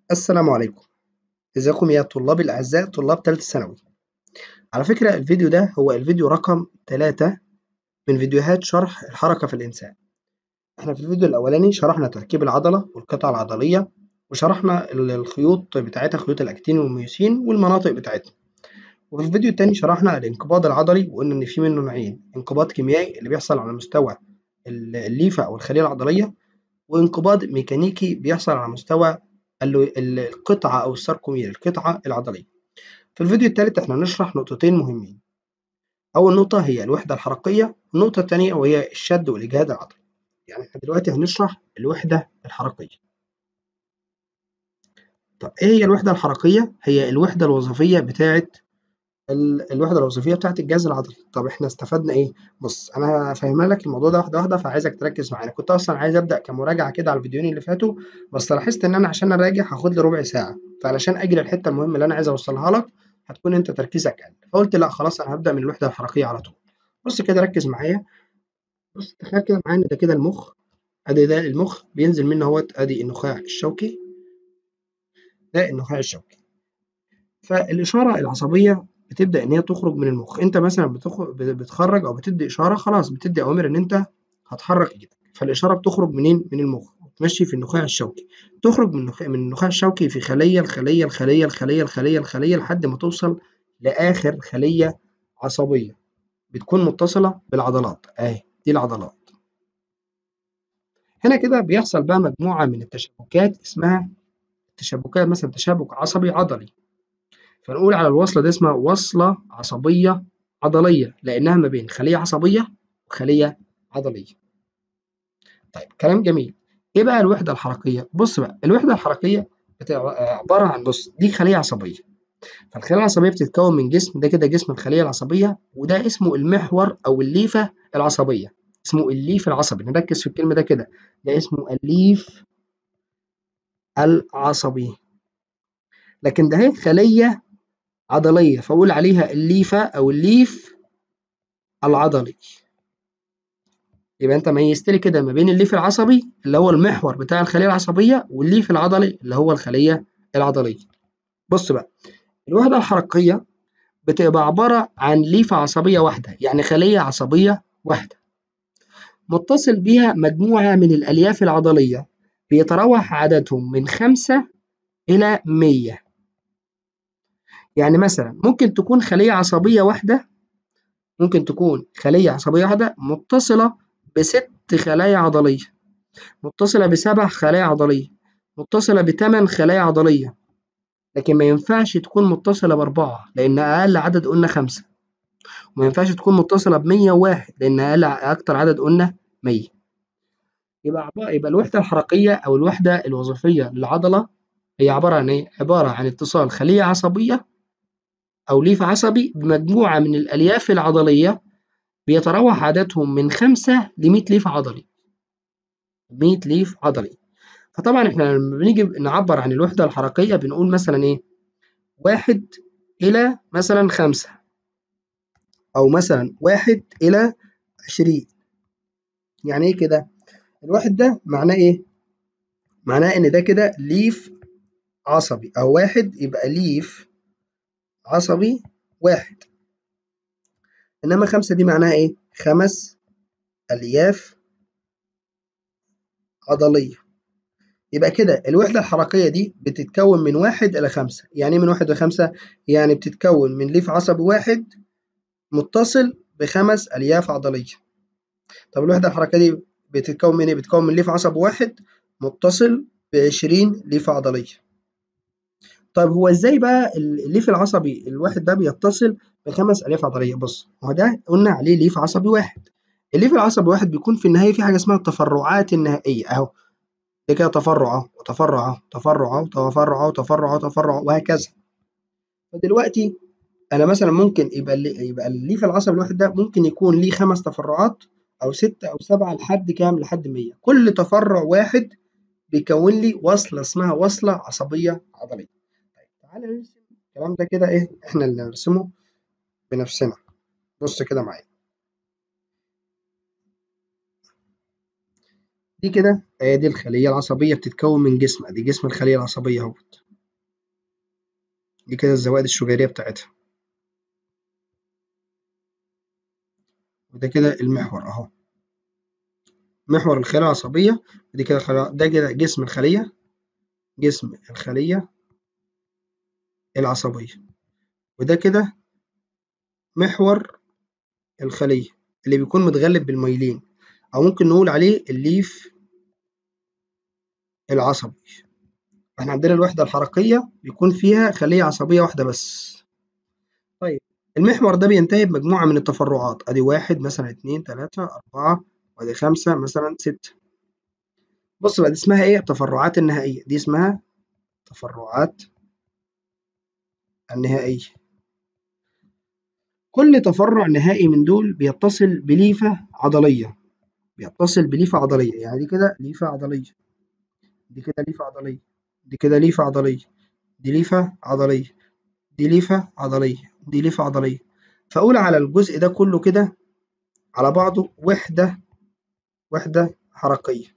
السلام عليكم ازيكم يا طلاب الأعزاء طلاب تالتة ثانوي على فكرة الفيديو ده هو الفيديو رقم تلاتة من فيديوهات شرح الحركة في الإنسان احنا في الفيديو الأولاني شرحنا تركيب العضلة والقطع العضلية وشرحنا الخيوط بتاعتها خيوط الأكتين والميوسين والمناطق بتاعتها وفي الفيديو التاني شرحنا الانقباض العضلي وقلنا إن في منه نوعين انقباض كيميائي اللي بيحصل على مستوى الليفة أو الخلية العضلية وانقباض ميكانيكي بيحصل على مستوى القطعة أو الساركومير القطعة العضلية في الفيديو الثالث احنا هنشرح نقطتين مهمين أول نقطة هي الوحدة الحركية والنقطة الثانية وهي الشد والإجهاد العضلي يعني احنا دلوقتي هنشرح الوحدة الحركية طب ايه هي الوحدة الحركية؟ هي الوحدة الوظيفية بتاعة الوحدة الوظيفية بتاعة الجهاز العضلي طب احنا استفدنا ايه؟ بص انا هفهمها لك الموضوع ده واحدة واحدة فعايزك تركز معانا كنت اصلا عايز ابدأ كمراجعة كده على الفيديوهين اللي فاتوا بس لاحظت ان انا عشان اراجع هاخد لي ربع ساعة فعلشان اجري الحتة المهمة اللي انا عايز اوصلها لك هتكون انت تركيزك اقل فقلت لا خلاص انا هبدأ من الوحدة الحركية على طول بص كده ركز معايا بص تخيل كده معايا ان ده كده المخ ادي ده المخ بينزل منه اهوت ادي النخاع الشوكي ده النخاع الشوكي فالإشارة العصبية بتبدأ إن هي تخرج من المخ، أنت مثلا بتخرج أو بتدي إشارة خلاص بتدي أوامر إن أنت هتحرك إيدك، فالإشارة بتخرج منين؟ من المخ، تمشي في النخاع الشوكي، تخرج من من النخاع الشوكي في خلية الخلية الخلية الخلية الخلية الخلية لحد ما توصل لآخر خلية عصبية بتكون متصلة بالعضلات، أهي دي العضلات. هنا كده بيحصل بقى مجموعة من التشابكات اسمها تشابكات مثلا تشابك عصبي عضلي فنقول على الوصلة دي اسمها وصلة عصبية عضلية لأنها ما بين خلية عصبية وخلية عضلية. طيب كلام جميل. إيه بقى الوحدة الحركية؟ بص بقى الوحدة الحركية عبارة عن بص دي خلية عصبية. فالخلية العصبية بتتكون من جسم ده كده جسم الخلية العصبية وده اسمه المحور أو الليفة العصبية. اسمه الليف العصبي نركز في الكلمة ده كده ده اسمه الليف العصبي. لكن ده هي خلية عضلية فأقول عليها الليفة أو الليف العضلي يبقى أنت ميزت لي كده ما بين الليف العصبي اللي هو المحور بتاع الخلية العصبية والليف العضلي اللي هو الخلية العضلية بص بقى الوحدة الحركية بتبقى عبارة عن ليفة عصبية واحدة يعني خلية عصبية واحدة متصل بها مجموعة من الألياف العضلية بيتراوح عددهم من خمسة إلى مية يعني مثلا ممكن تكون خلية عصبية واحدة ممكن تكون خلية عصبية واحدة متصلة بست خلايا عضلية متصلة بسبع خلايا عضلية متصلة بثمان خلايا عضلية لكن ما ينفعش تكون متصلة بأربعة لأن أقل عدد قلنا خمسة وما ينفعش تكون متصلة بمية واحد لأن أقل أكتر عدد قلنا مية يبقى يبقى الوحدة الحركية أو الوحدة الوظيفية للعضلة هي عبارة عن إيه؟ عبارة عن اتصال خلية عصبية أو ليف عصبي بمجموعة من الألياف العضلية بيتراوح عددهم من خمسة لمية ليف عضلي. مية ليف عضلي. فطبعا احنا لما بنيجي نعبر عن الوحدة الحركية بنقول مثلا إيه؟ واحد إلى مثلا خمسة أو مثلا واحد إلى عشرين. يعني إيه كده؟ الواحد ده معناه إيه؟ معناه إن ده كده ليف عصبي أو واحد يبقى ليف عصبي واحد إنما خمسة دي معناها إيه؟ خمس ألياف عضلية يبقى كده الوحدة الحركية دي بتتكون من واحد إلى خمسة يعني إيه من واحد لخمسة؟ يعني بتتكون من ليف عصبي واحد متصل بخمس ألياف عضلية طب الوحدة الحركية دي بتتكون من إيه؟ بتتكون من ليف عصبي واحد متصل بعشرين ليفة عضلية طيب هو ازاي بقى الليف العصبي الواحد ده بيتصل بخمس الياف عضليه بص هو ده قلنا عليه ليف عصبي واحد الليف العصبي واحد بيكون في النهايه في حاجه اسمها التفرعات النهائيه اهو ده كده تفرع اهو وتفرع اهو تفرع اهو تفرع اهو تفرع اهو تفرع وهكذا فدلوقتي انا مثلا ممكن يبقى اللي يبقى الليف العصبي الواحد ده ممكن يكون ليه خمس تفرعات او ستة او سبعة لحد كام لحد 100 كل تفرع واحد بيكون لي وصله اسمها وصله عصبيه عضليه تعالى نرسم الكلام ده كده ايه احنا اللي نرسمه بنفسنا بص كده معايا دي كده ادي الخليه العصبيه بتتكون من جسم ادي جسم الخليه العصبيه اهوت دي كده الزوائد الشجيريه بتاعتها وده كده المحور اهو محور الخليه العصبيه ودي كده خلا... ده كده جسم الخليه جسم الخليه العصبيه وده كده محور الخليه اللي بيكون متغلف بالميلين او ممكن نقول عليه الليف العصبي احنا عندنا الوحده الحركيه بيكون فيها خليه عصبيه واحده بس طيب المحور ده بينتهي بمجموعه من التفرعات ادي واحد مثلا اتنين تلاته اربعه وادي خمسه مثلا سته بص بقى دي اسمها ايه التفرعات النهائيه دي اسمها تفرعات النهائيه كل تفرع نهائي من دول بيتصل بليفه عضليه بيتصل بليفه عضليه يعني دي كده ليفه عضليه دي كده ليفه عضليه دي كده ليفه عضليه دي ليفه عضليه دي ليفه عضليه دي ليفه عضليه فاقول على الجزء ده كله كده على بعضه وحده وحده حركيه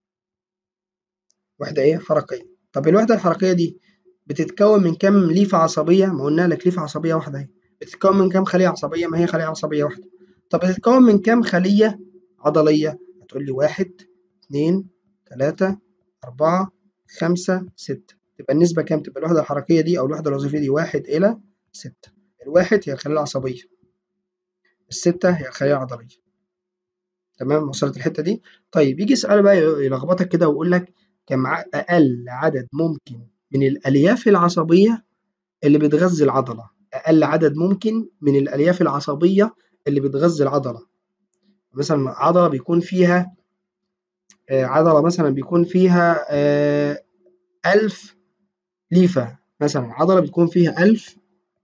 وحده ايه حركيه طب الوحده الحركيه دي بتتكون من كام ليفه عصبيه ما قلنا لك ليفه عصبيه واحده اهي بتتكون من كام خليه عصبيه ما هي خليه عصبيه واحده طب بتتكون من كام خليه عضليه هتقول لي واحد اتنين تلاته أربعة خمسة ستة تبقى النسبة كام؟ تبقى الوحدة الحركية دي أو الوحدة الوظيفية دي واحد إلى ستة الواحد هي الخلية العصبية الستة هي الخلية العضلية تمام وصلت الحتة دي؟ طيب يجي يسأل بقى يلخبطك كده ويقول لك كم أقل عدد ممكن من الألياف العصبية اللي بتغذي العضلة أقل عدد ممكن من الألياف العصبية اللي بتغذي العضلة مثلا عضلة بيكون فيها عضلة مثلا بيكون فيها ألف ليفة مثلا عضلة بتكون فيها ألف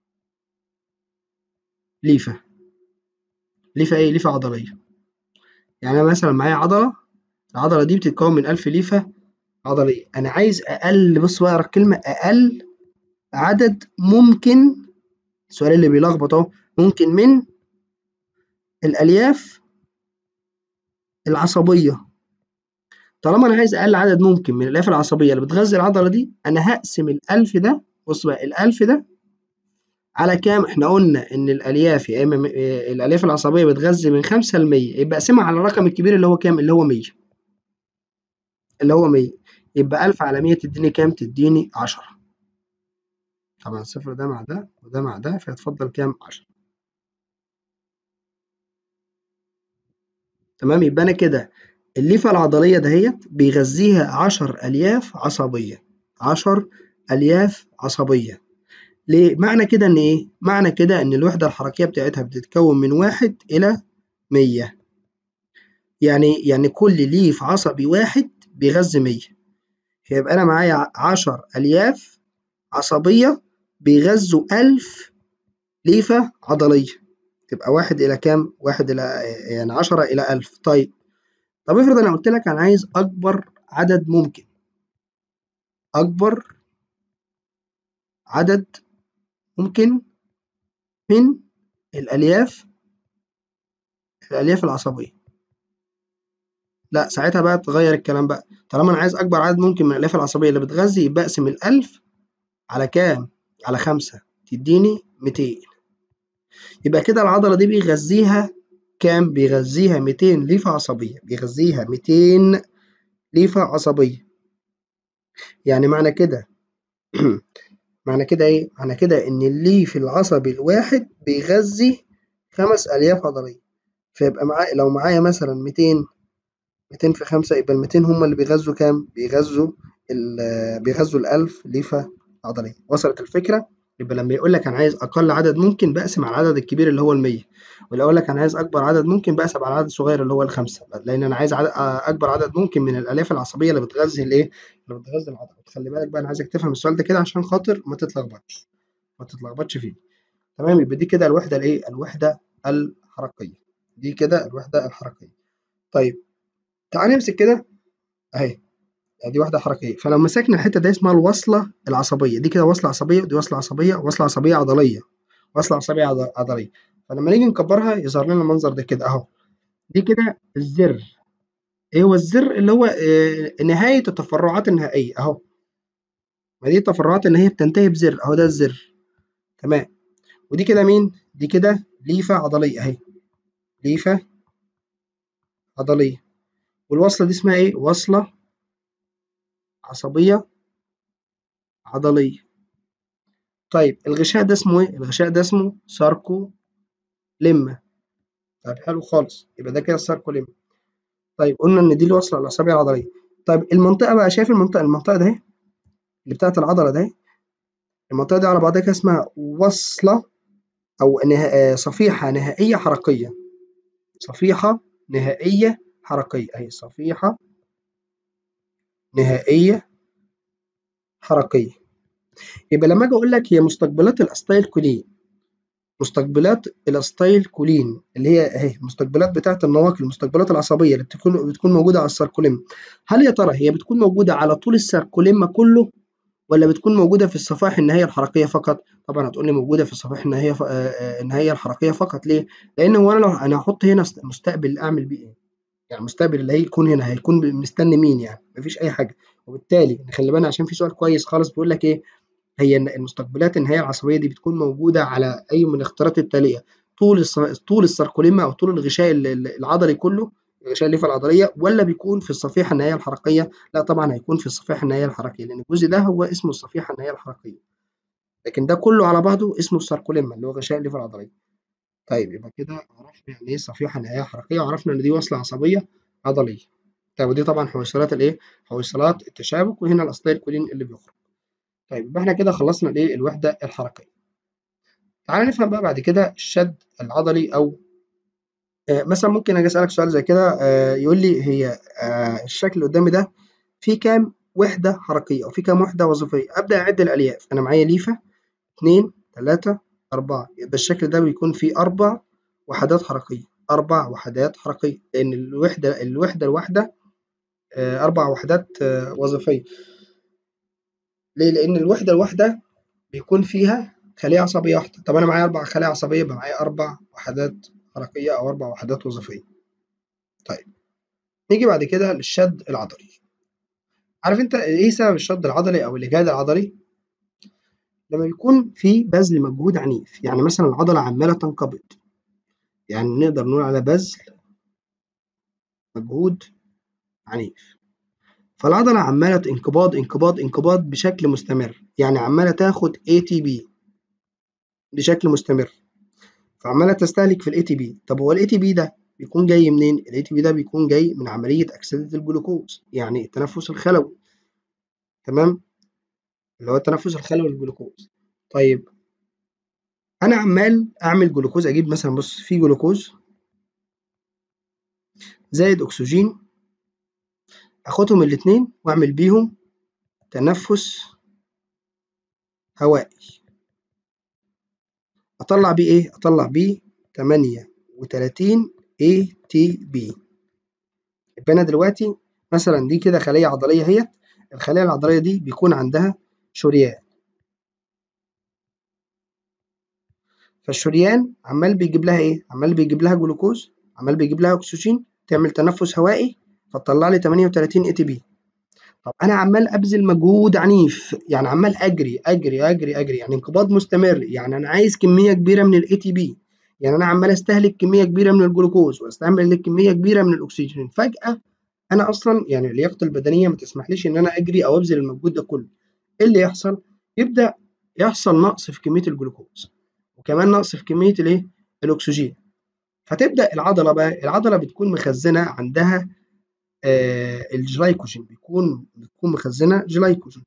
ليفة ليفة إيه؟ ليفة عضلية يعني أنا مثلا معايا عضلة العضلة دي بتتكون من ألف ليفة عضلية أنا عايز أقل بص بقى الكلمة أقل عدد ممكن السؤال اللي بيلخبط أهو ممكن من الألياف العصبية طالما انا عايز اقل عدد ممكن من الالياف العصبيه اللي بتغذي العضله دي انا هقسم الالف ده بص بقى الالف ده على كام احنا قلنا ان الالياف يا اما الالياف العصبيه بتغذي من 5 ل 100 يبقى اقسمها على الرقم الكبير اللي هو كام اللي هو 100 اللي هو 100 يبقى 1000 على 100 تديني كام تديني 10 طبعا الصفر ده مع ده وده مع ده فيتفضل كام 10 تمام يبقى انا كده الليفة العضلية دهيت بيغذيها عشر ألياف عصبية عشر ألياف عصبية ليه؟ معنى كده إن إيه؟ معنى كده إن الوحدة الحركية بتاعتها بتتكون من واحد إلى مية يعني يعني كل ليف عصبي واحد بيغذي مية فيبقى أنا معايا عشر ألياف عصبية بيغذوا ألف ليفة عضلية تبقى واحد إلى كام؟ واحد إلى يعني عشرة إلى ألف طيب طب افرض انا قلت لك انا عايز اكبر عدد ممكن اكبر عدد ممكن من الالياف الالياف العصبيه لا ساعتها بقى تغير الكلام بقى طالما انا عايز اكبر عدد ممكن من الالياف العصبيه اللي بتغذي يبقى اقسم الالف على كام على خمسة تديني 200 يبقى كده العضله دي بيغذيها كام بيغذيها 200 ليفة عصبية بيغذيها 200 ليفة عصبية يعني معنى كده معنى كده ايه معنى كده ان الليف العصبي الواحد بيغذي خمس الياف عضلية فيبقى معايا لو معايا مثلا 200 200 في 5 يبقى ال 200 هم اللي بيغذوا كام بيغذوا بيغذوا الألف ليفة عضلية وصلت الفكرة يبقى لما يقول لك انا عايز اقل عدد ممكن بقسم على العدد الكبير اللي هو ال100 ولو اقول لك انا عايز اكبر عدد ممكن بقسم على العدد الصغير اللي هو الخمسه لان انا عايز عدد اكبر عدد ممكن من الالياف العصبيه اللي بتغذي الايه اللي بتغذي العضله خلي بالك بقى انا عايزك تفهم السؤال ده كده عشان خاطر ما تتلخبطش ما تتلخبطش فيه تمام يبقى دي كده الوحده الايه الوحده الحركيه دي كده الوحده الحركيه طيب تعال نمسك كده اهي دي واحدة حركية فلو مسكنا الحتة دي اسمها الوصلة العصبية دي كده وصلة عصبية ودي وصلة عصبية وصلة عصبية عضلية وصلة عصبية عضلية فلما نيجي نكبرها يظهر لنا المنظر ده كده أهو دي كده الزر ايه هو الزر اللي هو آه، نهايه التفرعات النهائيه اهو ما دي التفرعات ان هي بتنتهي بزر اهو ده الزر تمام ودي كده مين دي كده ليفه عضليه اهي ليفه عضليه والوصله دي اسمها ايه وصله عصبيه عضليه طيب الغشاء ده اسمه ايه الغشاء ده اسمه ساركو لما طيب حلو خالص يبقى ده كده الساركو لما طيب قلنا ان دي الوصله العصبيه العضليه طيب المنطقه بقى شايف المنطقه المنطقه ده اهي اللي بتاعت العضله ده اهي المنطقه دي على بعضها كده اسمها وصله او نه... آه، صفيحه نهائيه حركيه صفيحه نهائيه حركيه اهي صفيحه نهائيه حركيه يبقى لما اجي اقول لك هي مستقبلات الاستايل كولين مستقبلات الاستايل كولين اللي هي اهي المستقبلات بتاعه النواقل المستقبلات العصبيه اللي بتكون بتكون موجوده على الساركوليم هل يا ترى هي بتكون موجوده على طول الساركوليم كله ولا بتكون موجوده في الصفائح النهائيه الحركيه فقط طبعا هتقول لي موجوده في الصفائح النهائيه ف... آه، آه، النهائيه الحركيه فقط ليه لان هو انا لو انا هحط هنا است- مستقبل اعمل بيه ايه يعني المستقبل اللي هيكون هنا هيكون مستني مين يعني مفيش اي حاجه وبالتالي نخلي بالنا عشان في سؤال كويس خالص بيقول لك ايه هي إن المستقبلات النهائيه العصبيه دي بتكون موجوده على اي من الاختيارات التاليه طول الس... طول الساركوليما او طول الغشاء ال- ال- العضلي كله الغشاء الليفه العضليه ولا بيكون في الصفيحه النهائيه الحركيه لا طبعا هيكون في الصفيحه النهائيه الحركيه لان الجزء ده هو اسمه الصفيحه النهائيه الحركيه لكن ده كله على بعضه اسمه الساركوليما اللي هو غشاء الليفه العضليه طيب يبقى كده عرفنا يعني ايه صفيحه نهائيه حركيه وعرفنا ان دي وصله عصبيه عضليه طيب ودي طبعا حويصلات الايه حويصلات التشابك وهنا الاستايل كولين اللي بيخرج طيب يبقى احنا كده خلصنا الايه الوحده الحركيه تعال نفهم بقى بعد كده الشد العضلي او آه مثلا ممكن اجي اسالك سؤال زي كده آه يقول لي هي آه الشكل اللي قدامي ده فيه كام وحده حركيه او فيه كام وحده وظيفيه ابدا اعد الالياف انا معايا ليفه 2 3 4 يبقى الشكل ده بيكون فيه اربع وحدات حركيه اربع وحدات حركيه لان الوحده الوحده الواحده آه اربع وحدات آه وظيفيه ليه لان الوحده الواحده بيكون فيها خلية عصبية واحدة طب أنا معايا أربع خلايا عصبية يبقى معايا أربع وحدات حركية أو أربع وحدات وظيفية طيب نيجي بعد كده للشد العضلي عارف أنت إيه سبب الشد العضلي أو الإجهاد العضلي؟ لما بيكون في بذل مجهود عنيف يعني مثلا العضلة عمالة تنقبض يعني نقدر نقول على بذل مجهود عنيف فالعضلة عمالة انقباض انقباض انقباض بشكل مستمر يعني عمالة تاخد ATP بشكل مستمر فعمالة تستهلك في الاي تي بي طب هو الاي تي بي ده بيكون جاي منين الاي تي بي ده بيكون جاي من عملية أكسدة الجلوكوز يعني التنفس الخلوي تمام اللي هو التنفس الخلوي للجلوكوز طيب أنا عمال أعمل جلوكوز أجيب مثلا بص في جلوكوز زائد أكسجين أخدهم الاتنين وأعمل بيهم تنفس هوائي أطلع بيه إيه؟ أطلع بيه 38 ATP يبقى أنا دلوقتي مثلا دي كده خلية عضلية اهيت الخلية العضلية دي بيكون عندها شريان فالشريان عمال بيجيب لها ايه؟ عمال بيجيب لها جلوكوز عمال بيجيب لها اكسجين تعمل تنفس هوائي فتطلع لي 38 اي تي بي طب انا عمال ابذل مجهود عنيف يعني عمال اجري اجري اجري اجري يعني انقباض مستمر يعني انا عايز كميه كبيره من الاي تي بي يعني انا عمال استهلك كميه كبيره من الجلوكوز واستعمل كميه كبيره من الاكسجين فجاه انا اصلا يعني لياقتي البدنيه ما تسمحليش ان انا اجري او ابذل المجهود ده كله ايه اللي يحصل يبدا يحصل نقص في كميه الجلوكوز وكمان نقص في كميه الايه الاكسجين فتبدا العضله بقى العضله بتكون مخزنه عندها آه الجلايكوجين بيكون بتكون مخزنه جلايكوجين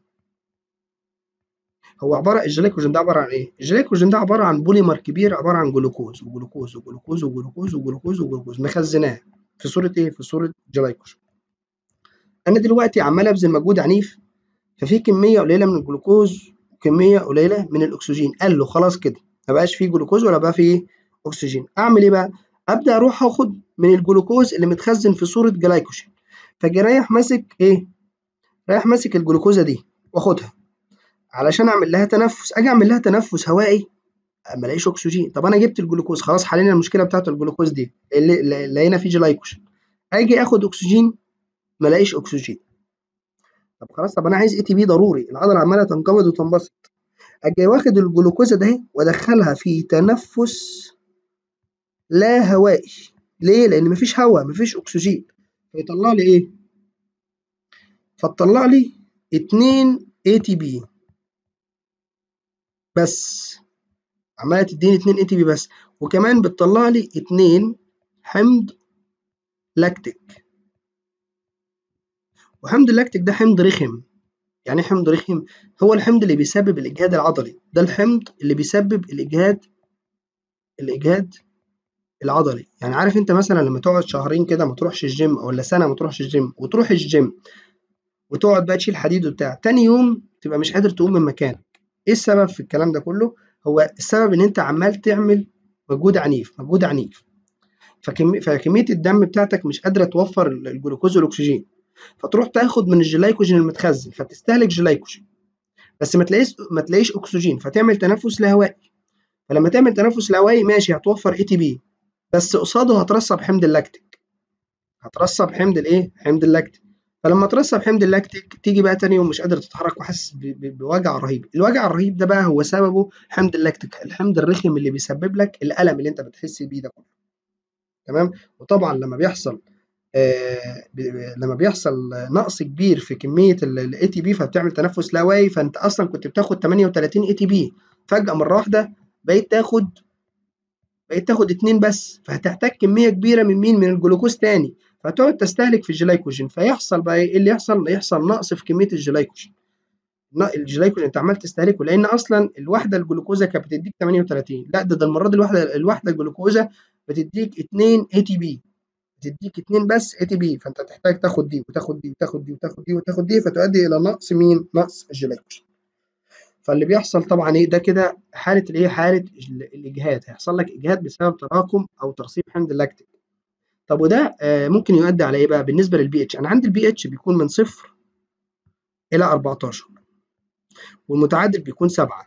هو عباره الجلايكوجين ده عباره عن ايه الجلايكوجين ده عباره عن بوليمر كبير عباره عن جلوكوز وجلوكوز وجلوكوز وجلوكوز وجلوكوز وجلوكوز مخزناه في صوره ايه في صوره جلايكوجين انا دلوقتي عمال ابذل مجهود عنيف ففي كميه قليله من الجلوكوز وكميه قليله من الاكسجين قال له خلاص كده ما بقاش فيه جلوكوز ولا بقى فيه اكسجين اعمل ايه بقى ابدا اروح اخد من الجلوكوز اللي متخزن في صوره جلايكوجين فاجي رايح ماسك ايه رايح ماسك الجلوكوزه دي واخدها علشان اعمل لها تنفس اجي اعمل لها تنفس هوائي ما الاقيش اكسجين طب انا جبت الجلوكوز خلاص حلينا المشكله بتاعت الجلوكوز دي اللي لقينا فيه جلايكوجين اجي اخد اكسجين ما الاقيش اكسجين طب خلاص طب انا عايز اي تي بي ضروري العضله عماله تنقبض وتنبسط اجي واخد الجلوكوزا ده وادخلها في تنفس لا هوائي ليه لان مفيش هواء مفيش اكسجين فيطلع لي ايه فتطلع لي 2 اي تي بي بس عماله تديني 2 اي تي بي بس وكمان بتطلع لي 2 حمض لاكتيك وحمض اللاكتيك ده حمض رخم يعني ايه حمض رخم هو الحمض اللي بيسبب الاجهاد العضلي ده الحمض اللي بيسبب الاجهاد الاجهاد العضلي يعني عارف انت مثلا لما تقعد شهرين كده ما تروحش الجيم ولا سنه ما تروحش الجيم وتروح الجيم وتقعد بقى تشيل حديد وبتاع تاني يوم تبقى مش قادر تقوم من مكانك ايه السبب في الكلام ده كله هو السبب ان انت عمال تعمل مجهود عنيف مجهود عنيف فكمية, فكمية الدم بتاعتك مش قادرة توفر الجلوكوز والأكسجين فتروح تاخد من الجلايكوجين المتخزن فتستهلك جلايكوجين بس ما تلاقيش ما تلاقيش أكسجين فتعمل تنفس لا هوائي فلما تعمل تنفس لا هوائي ماشي هتوفر اي تي بي بس قصاده هترسب حمض اللاكتيك هترسب حمض الايه؟ حمض اللاكتيك فلما ترسب حمض اللاكتيك تيجي بقى تاني يوم مش قادر تتحرك وحاسس بوجع رهيب الوجع الرهيب ده بقى هو سببه حمض اللاكتيك الحمض الرخم اللي بيسبب لك الالم اللي انت بتحس بيه ده كله تمام وطبعا لما بيحصل آه لما بيحصل نقص كبير في كميه الاي تي بي فبتعمل تنفس لا واعي فانت اصلا كنت بتاخد 38 اي تي بي فجاه مره واحده بقيت تاخد بقيت تاخد اتنين بس فهتحتاج كميه كبيره من مين من الجلوكوز تاني فتقعد تستهلك في الجلايكوجين فيحصل بقى ايه اللي يحصل يحصل نقص في كميه الجلايكوجين الجلايكوجين انت عمال تستهلكه لان اصلا الواحده الجلوكوزا كانت بتديك 38 لا ده, ده المره دي الواحده الواحده الجلوكوزا بتديك 2 اي تي بي بتديك 2 بس اي تي بي فانت تحتاج تاخد دي وتاخد دي وتاخد دي وتاخد دي وتاخد دي فتؤدي الى نقص مين نقص الجلايكوجين فاللي بيحصل طبعا ايه ده كده حاله الايه حاله الاجهاد هيحصل لك اجهاد بسبب تراكم او ترسيب حمض اللاكتيك طب وده آه ممكن يؤدي على ايه بقى بالنسبه للبي اتش انا عندي البي اتش بيكون من صفر الى 14 والمتعادل بيكون 7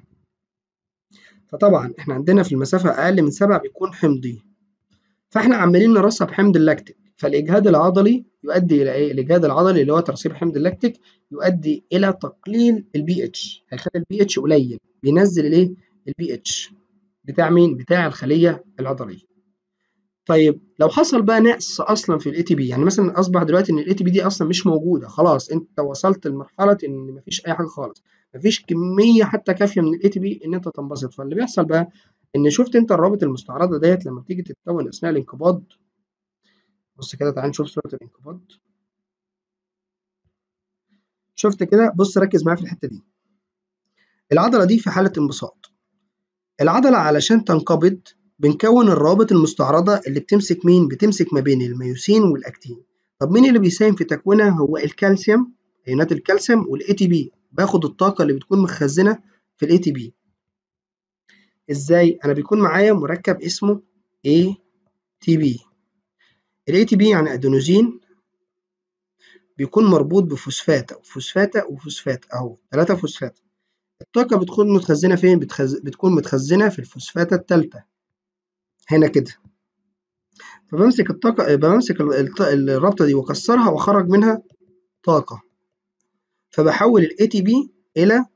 فطبعا احنا عندنا في المسافه اقل من 7 بيكون حمضي فاحنا عمالين نرسب حمض اللاكتيك فالاجهاد العضلي يؤدي الى ايه الاجهاد العضلي اللي هو ترسيب حمض اللاكتيك يؤدي الى تقليل البي اتش هيخلي البي اتش قليل بينزل الايه البي اتش بتاع مين بتاع الخليه العضليه طيب لو حصل بقى نقص اصلا في الاي تي بي يعني مثلا اصبح دلوقتي ان الاي تي بي دي اصلا مش موجوده خلاص انت وصلت لمرحله ان مفيش اي حاجه خالص مفيش كميه حتى كافيه من الاي تي بي ان انت تنبسط فاللي بيحصل بقى ان شفت انت الروابط المستعرضه ديت لما بتيجي تتكون اثناء الانقباض بص كده تعال نشوف صوره الانقباض شفت كده بص ركز معايا في الحته دي العضله دي في حاله انبساط العضله علشان تنقبض بنكون الروابط المستعرضة اللي بتمسك مين؟ بتمسك ما بين الميوسين والأكتين. طب مين اللي بيساهم في تكوينها؟ هو الكالسيوم أيونات الكالسيوم والاي تي بي باخد الطاقة اللي بتكون مخزنة في الاي تي بي. ازاي؟ أنا بيكون معايا مركب اسمه اي تي بي. الاي تي بي يعني أدينوزين بيكون مربوط بفوسفاتة وفوسفاتة وفوسفات أهو ثلاثة فوسفات. الطاقة بتكون متخزنة فين؟ بتخز... بتكون متخزنة في الفوسفاتة الثالثة. هنا كده فبمسك الطاقة بمسك الرابطة دي وأكسرها وأخرج منها طاقة فبحول ال ATP إلى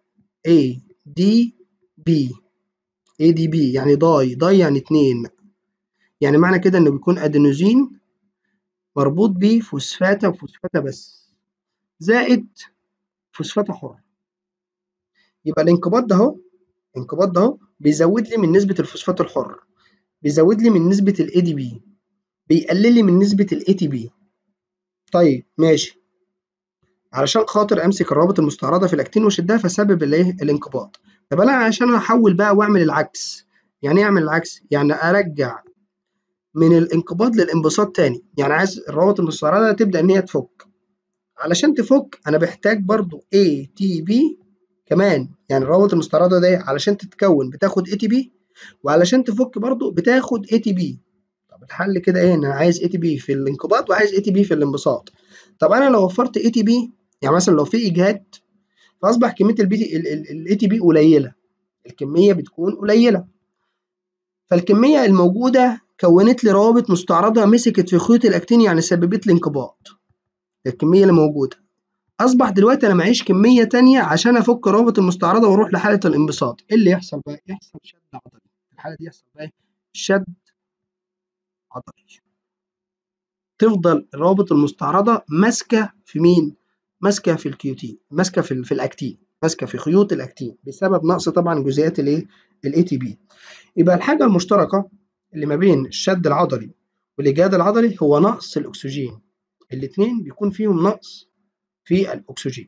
ADP ADP يعني داي داي يعني اتنين يعني معنى كده إنه بيكون أدينوزين مربوط بفوسفاتة وفوسفاتة بس زائد فوسفاتة حرة يبقى الانقباض ده اهو الانقباض ده اهو بيزود لي من نسبة الفوسفات الحر بيزود لي من نسبة ال ADP بيقلل لي من نسبة ال ATP طيب ماشي علشان خاطر امسك الروابط المستعرضة في الاكتين واشدها فسبب الايه الانقباض طب انا عشان احول بقى واعمل العكس يعني ايه اعمل العكس يعني ارجع من الانقباض للانبساط تاني يعني عايز الروابط المستعرضة تبدأ ان هي تفك علشان تفك انا بحتاج برضو ATP كمان يعني الروابط المستعرضة دي علشان تتكون بتاخد ATP وعلشان تفك برضو بتاخد اي تي بي طب الحل كده ايه انا عايز اي تي بي في الانقباض وعايز اي تي بي في الانبساط طب انا لو وفرت اي تي بي يعني مثلا لو في اجهاد فاصبح كميه الاي تي بي قليله الكميه بتكون قليله فالكميه الموجوده كونت لي روابط مستعرضه مسكت في خيوط الاكتين يعني سببت لي انقباض ده الكميه اللي موجوده اصبح دلوقتي انا معيش كميه تانية عشان افك روابط المستعرضه واروح لحاله الانبساط ايه اللي يحصل بقى يحصل شد عضلي في الحاله دي يحصل بقى شد عضلي تفضل الروابط المستعرضه ماسكه في مين ماسكه في الكيوتين ماسكه في, في الاكتين ماسكه في خيوط الاكتين بسبب نقص طبعا جزيئات الايه الاي تي بي يبقى الحاجه المشتركه اللي ما بين الشد العضلي والاجهاد العضلي هو نقص الاكسجين الاثنين بيكون فيهم نقص في الاكسجين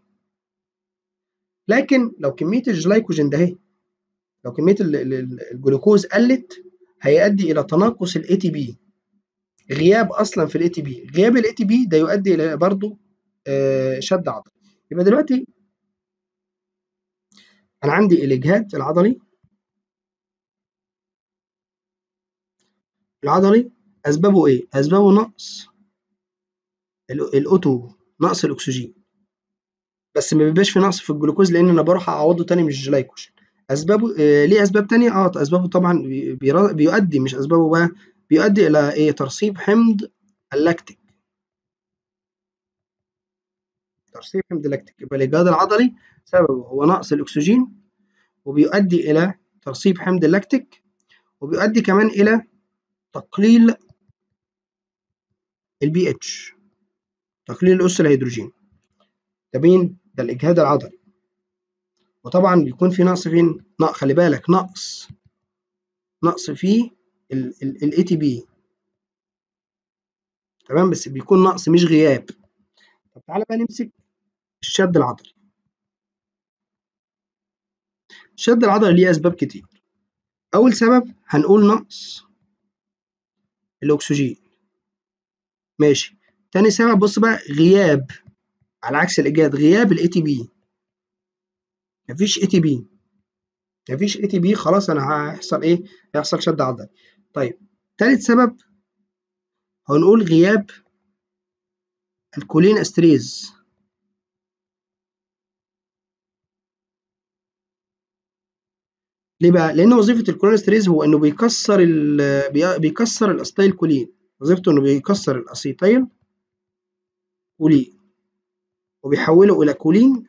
لكن لو كميه الجلايكوجين ده اهي لو كميه الجلوكوز قلت هيؤدي الى تناقص الاي تي بي غياب اصلا في الاي تي بي غياب الاي تي بي ده يؤدي الى برضه آه شد عضلي يبقى دلوقتي انا عندي الاجهاد العضلي العضلي اسبابه ايه اسبابه نقص الاوتو نقص الاكسجين بس ما بيبقاش في نقص في الجلوكوز لان انا بروح اعوضه تاني من الجلايكوجين اسبابه آه ليه اسباب تانية اه اسبابه طبعا بيؤدي مش اسبابه بقى بيؤدي الى ايه ترسيب حمض اللاكتيك ترسيب حمض اللاكتيك يبقى الاجهاد العضلي سببه هو نقص الاكسجين وبيؤدي الى ترسيب حمض اللاكتيك وبيؤدي كمان الى تقليل البي اتش تقليل الأس الهيدروجين ده مين؟ ده الإجهاد العضلي وطبعا بيكون في نقص فين؟ نقص خلي بالك نقص نقص في الاي تي بي تمام بس بيكون نقص مش غياب طب تعالى بقى نمسك الشد العضلي الشد العضلي ليه أسباب كتير أول سبب هنقول نقص الأكسجين ماشي تاني سبب بص بقى غياب على عكس الإجهاد غياب الاي تي بي مفيش اي تي بي مفيش اي تي بي خلاص أنا هيحصل إيه؟ هيحصل شد عضلي طيب تالت سبب هنقول غياب الكولين استريز ليه بقى؟ لأن وظيفة الكولين استريز هو إنه بيكسر ال بيكسر الأسيتايل كولين وظيفته إنه بيكسر الأسيتايل كولين وبيحوله إلى كولين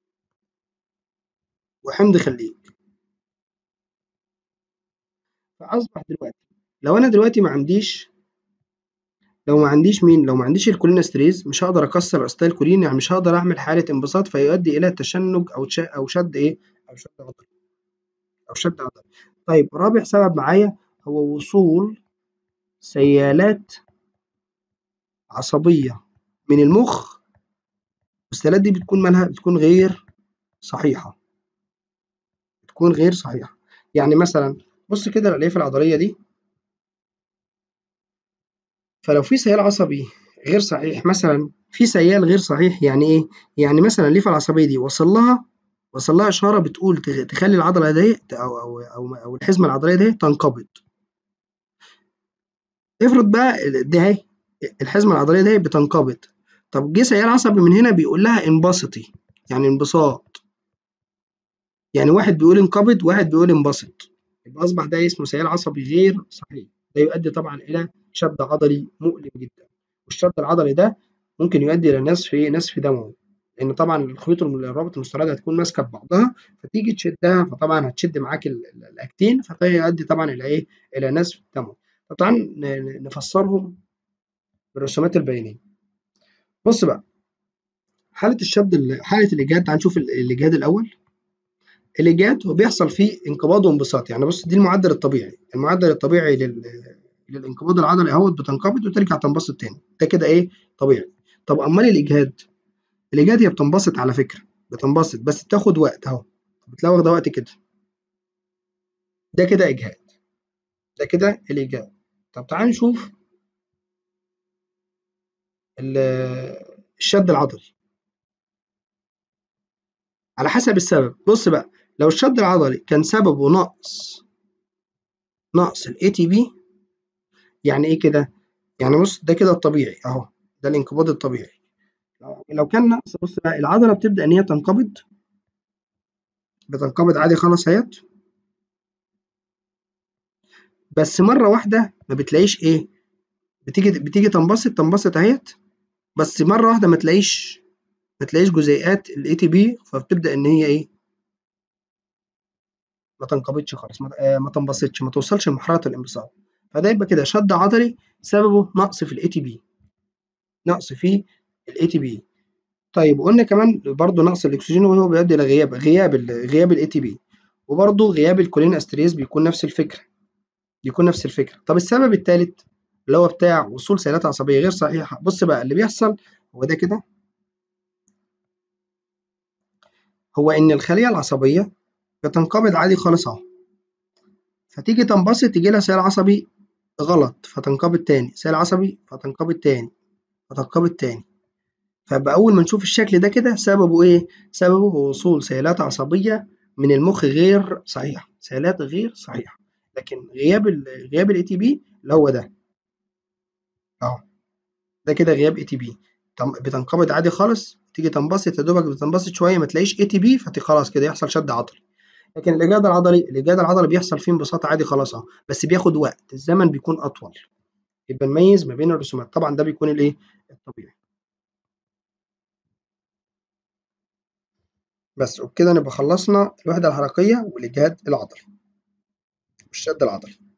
وحمض خليج فأصبح دلوقتي لو أنا دلوقتي ما عنديش لو ما عنديش مين لو ما عنديش الكولينستريز مش هقدر اكسر الاسيتايل كولين يعني مش هقدر اعمل حاله انبساط فيؤدي الى تشنج او او شد ايه او شد عضلي او شد عضلي طيب رابع سبب معايا هو وصول سيالات عصبيه من المخ والسيالات دي بتكون مالها بتكون غير صحيحه بتكون غير صحيحه يعني مثلا بص كده الالياف العضليه دي فلو في سيال عصبي غير صحيح مثلا في سيال غير صحيح يعني ايه يعني مثلا الليفه العصبيه دي وصل لها وصل لها اشاره بتقول تخلي العضله دي او او او, أو الحزمه العضليه دي تنقبض افرض بقى دي اهي الحزمه العضليه دي بتنقبض طب جه سيال عصبي من هنا بيقول لها انبسطي يعني انبساط يعني واحد بيقول انقبض واحد بيقول انبسط يبقى اصبح ده اسمه سيال عصبي غير صحيح ده يؤدي طبعا الى شد عضلي مؤلم جدا والشد العضلي ده ممكن يؤدي الى نزف نزف دموي لان طبعا الخيوط الرابط المستعرضه هتكون ماسكه ببعضها فتيجي تشدها فطبعا هتشد معاك الاكتين فيؤدي طبعا الى ايه الى نزف دموي طبعا نفسرهم بالرسومات البيانيه بص بقى حاله الشد حاله الاجهاد تعال نشوف الاجهاد الاول الاجهاد هو بيحصل فيه انقباض وانبساط يعني بص دي المعدل الطبيعي المعدل الطبيعي لل للانقباض العضلي اهوت بتنقبض وترجع تنبسط تاني ده كده ايه طبيعي طب امال الاجهاد الاجهاد هي بتنبسط على فكره بتنبسط بس بتاخد وقت اهو بتلاقي واخده وقت كده ده كده اجهاد ده كده الاجهاد طب تعال نشوف الشد العضلي على حسب السبب بص بقى لو الشد العضلي كان سببه نقص نقص الاي تي بي يعني ايه كده يعني بص ده كده الطبيعي اهو ده الانقباض الطبيعي لو كان نقص بص بقى العضله بتبدا ان هي تنقبض بتنقبض عادي خالص اهيت بس مره واحده ما بتلاقيش ايه بتيجي بتيجي تنبسط تنبسط اهيت بس مره واحده ما تلاقيش ما تلاقيش جزيئات الاي تي بي فبتبدا ان هي ايه ما تنقبضش خالص ما, آه ما تنبسطش ما توصلش لمرحله الانبساط فده يبقى كده شد عضلي سببه نقص في الاي تي بي نقص في الاي تي بي طيب وقلنا كمان برضه نقص الاكسجين وهو بيؤدي الى غياب غياب ال غياب الاي تي بي وبرضه غياب الكولين استريز بيكون نفس الفكره بيكون نفس الفكره طب السبب الثالث اللي هو بتاع وصول سيالات عصبيه غير صحيحه بص بقى اللي بيحصل هو ده كده هو ان الخليه العصبيه بتنقبض عادي خالص اهو فتيجي تنبسط تيجي لها سيال عصبي غلط فتنقبض تاني سيال عصبي فتنقبض تاني فتنقبض تاني فيبقى أول ما نشوف الشكل ده كده سببه إيه؟ سببه هو وصول سيالات عصبية من المخ غير صحيحة، سيالات غير صحيحة، لكن غياب ال غياب الاي تي بي اللي هو ده أهو ده كده غياب اي تي بي بتنقبض عادي خالص تيجي تنبسط يا دوبك بتنبسط شوية ما تلاقيش اي تي بي خلاص كده يحصل شد عضلي. لكن الإجهاد العضلي الإجهاد العضلي بيحصل فيه انبساط عادي خلاص أهو بس بياخد وقت الزمن بيكون أطول. يبقى نميز ما بين الرسومات طبعا ده بيكون الإيه؟ الطبيعي. بس وبكده نبقى خلصنا الوحدة الحركية والإجهاد العضلي والشد العضلي